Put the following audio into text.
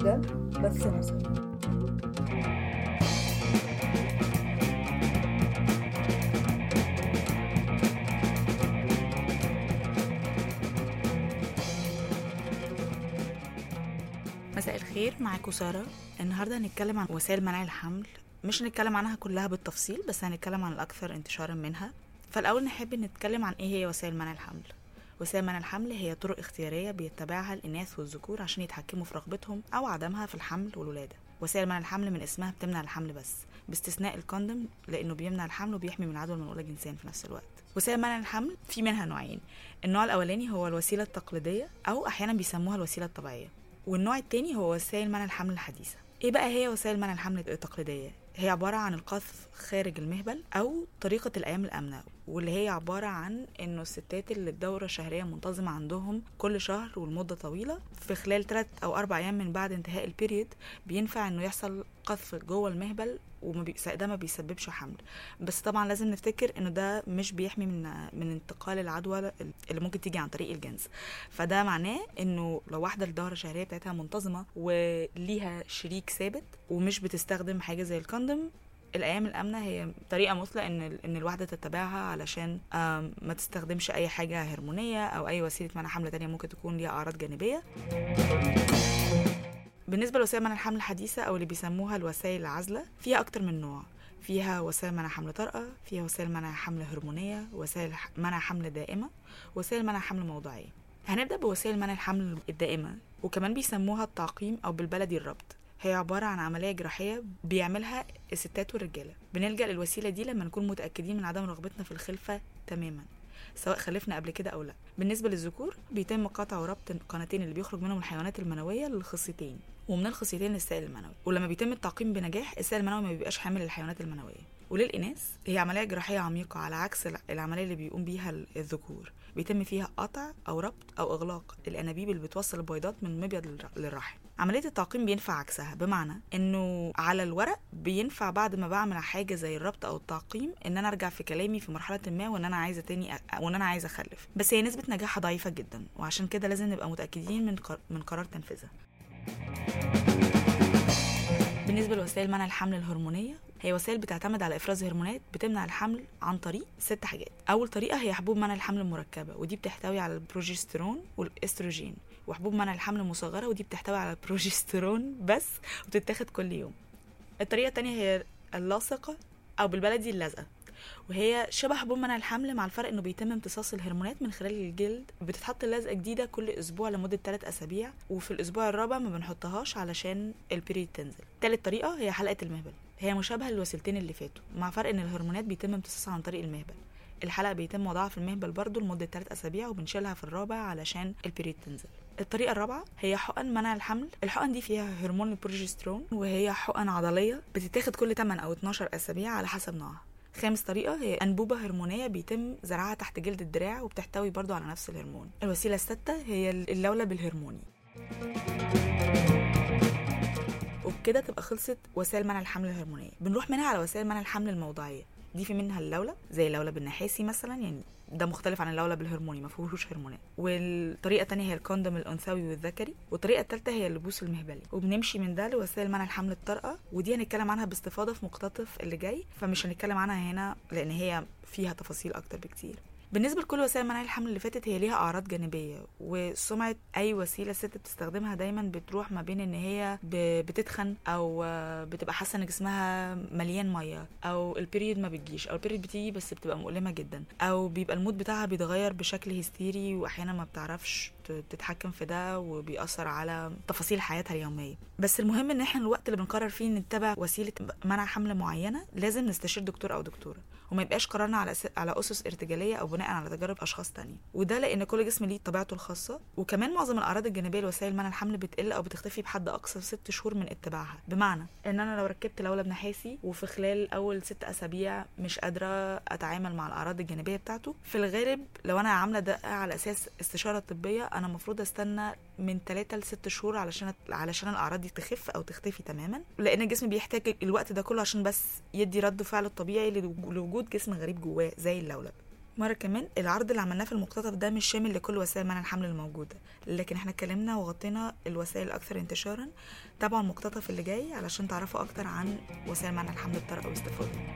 ده بث نظر مساء الخير معاكم سارة النهاردة هنتكلم عن وسائل منع الحمل مش هنتكلم عنها كلها بالتفصيل بس هنتكلم عن الأكثر انتشارا منها فالأول نحب نتكلم عن إيه هي وسائل منع الحمل وسائل منع الحمل هي طرق اختيارية بيتبعها الإناث والذكور عشان يتحكموا في رغبتهم أو عدمها في الحمل والولادة وسائل منع الحمل من اسمها بتمنع الحمل بس باستثناء الكوندوم لأنه بيمنع الحمل وبيحمي من العدوى المنقولة جنسيا في نفس الوقت وسائل منع الحمل في منها نوعين النوع الأولاني هو الوسيلة التقليدية أو أحيانا بيسموها الوسيلة الطبيعية والنوع التاني هو وسائل منع الحمل الحديثة ايه بقى هي وسائل منع الحمل التقليدية هي عبارة عن القذف خارج المهبل أو طريقة الأيام الآمنة واللي هي عبارة عن إنه الستات اللي الدورة الشهرية منتظمة عندهم كل شهر والمدة طويلة في خلال ثلاث أو أربع أيام من بعد انتهاء البيريد بينفع إنه يحصل قذف جوه المهبل وما بي... ده ما بيسببش حمل بس طبعا لازم نفتكر انه ده مش بيحمي من من انتقال العدوى اللي ممكن تيجي عن طريق الجنس فده معناه انه لو واحده الدوره الشهريه بتاعتها منتظمه وليها شريك ثابت ومش بتستخدم حاجه زي الكوندوم الايام الامنه هي طريقه مثلى ان ان الواحده تتبعها علشان ما تستخدمش اي حاجه هرمونيه او اي وسيله منع حمل تانية ممكن تكون ليها اعراض جانبيه بالنسبه لوسائل منع الحمل الحديثه او اللي بيسموها الوسائل العازله فيها اكتر من نوع فيها وسائل منع حمل طارئه فيها وسائل منع حمل هرمونيه وسائل منع حمل دائمه وسائل منع حمل موضعيه هنبدا بوسائل منع الحمل الدائمه وكمان بيسموها التعقيم او بالبلدي الربط هي عبارة عن عملية جراحية بيعملها الستات والرجالة بنلجأ للوسيلة دي لما نكون متأكدين من عدم رغبتنا في الخلفة تماما سواء خلفنا قبل كده أو لا بالنسبة للذكور بيتم قطع وربط القناتين اللي بيخرج منهم الحيوانات المنوية للخصيتين ومن الخصيتين للسائل المنوي ولما بيتم التعقيم بنجاح السائل المنوي ما بيبقاش حامل للحيوانات المنوية وللإناث هي عملية جراحية عميقة على عكس العملية اللي بيقوم بيها الذكور بيتم فيها قطع أو ربط أو إغلاق الأنابيب اللي بتوصل البيضات من المبيض للرحم عملية التعقيم بينفع عكسها بمعنى إنه على الورق بينفع بعد ما بعمل حاجة زي الربط أو التعقيم إن أنا أرجع في كلامي في مرحلة ما وإن أنا عايزة تاني أ... وإن أنا عايزة أخلف بس هي نسبة نجاحها ضعيفة جدا وعشان كده لازم نبقى متأكدين من قر... من قرار تنفيذها بالنسبة لوسائل منع الحمل الهرمونية هي وسائل بتعتمد على افراز هرمونات بتمنع الحمل عن طريق ست حاجات اول طريقه هي حبوب منع الحمل المركبه ودي بتحتوي على البروجسترون والاستروجين وحبوب منع الحمل المصغره ودي بتحتوي على البروجسترون بس وبتتاخد كل يوم الطريقه الثانيه هي اللاصقه او بالبلدي اللزقه وهي شبه حبوب منع الحمل مع الفرق انه بيتم امتصاص الهرمونات من خلال الجلد بتتحط لزقه جديده كل اسبوع لمده 3 اسابيع وفي الاسبوع الرابع ما بنحطهاش علشان البيريد تنزل تالت طريقه هي حلقه المهبل هي مشابهه للوسيلتين اللي فاتوا مع فرق ان الهرمونات بيتم امتصاصها عن طريق المهبل الحلقه بيتم وضعها في المهبل برضه لمده 3 اسابيع وبنشيلها في الرابع علشان البيريد تنزل الطريقه الرابعه هي حقن منع الحمل الحقن دي فيها هرمون البروجسترون وهي حقن عضليه بتتاخد كل 8 او 12 اسابيع على حسب نوعها خامس طريقة هي أنبوبة هرمونية بيتم زرعها تحت جلد الدراع وبتحتوي برضو على نفس الهرمون الوسيلة الستة هي اللولب الهرموني وبكده تبقى خلصت وسائل منع الحمل الهرمونية بنروح منها على وسائل منع الحمل الموضعية دي في منها اللولب زي اللولب النحاسي مثلا يعني ده مختلف عن اللولب الهرموني ما فيهوش هرمونات والطريقه الثانيه هي الكوندوم الانثوي والذكري والطريقه الثالثه هي اللبوس المهبلي وبنمشي من ده لوسائل منع الحمل الطارئه ودي هنتكلم عنها باستفاضه في مقتطف اللي جاي فمش هنتكلم عنها هنا لان هي فيها تفاصيل اكتر بكتير بالنسبه لكل وسائل منع الحمل اللي فاتت هي ليها اعراض جانبيه وسمعه اي وسيله الست بتستخدمها دايما بتروح ما بين ان هي بتتخن او بتبقى حاسه ان جسمها مليان ميه او البيريد ما بتجيش او البيريد بتيجي بس بتبقى مؤلمه جدا او بيبقى المود بتاعها بيتغير بشكل هستيري واحيانا ما بتعرفش تتحكم في ده وبيأثر على تفاصيل حياتها اليوميه بس المهم ان احنا الوقت اللي بنقرر فيه نتبع وسيله منع حمل معينه لازم نستشير دكتور او دكتوره وما يبقاش قرارنا على على اسس ارتجاليه او بناء على تجارب اشخاص تانية وده لان كل جسم ليه طبيعته الخاصه وكمان معظم الاعراض الجانبيه لوسائل منع الحمل بتقل او بتختفي بحد اقصى ست شهور من اتباعها بمعنى ان انا لو ركبت لولب نحاسي وفي خلال اول ست اسابيع مش قادره اتعامل مع الاعراض الجانبيه بتاعته في الغالب لو انا عامله ده على اساس استشاره طبيه انا المفروض استنى من 3 ل 6 شهور علشان علشان الاعراض دي تخف او تختفي تماما لان الجسم بيحتاج الوقت ده كله عشان بس يدي رد فعل الطبيعي لوجود جسم غريب جواه زي اللولب مرة كمان العرض اللي عملناه في المقتطف ده مش شامل لكل وسائل منع الحمل الموجودة لكن احنا اتكلمنا وغطينا الوسائل الأكثر انتشارا تابعوا المقتطف اللي جاي علشان تعرفوا أكتر عن وسائل منع الحمل بطريقة واستفاضة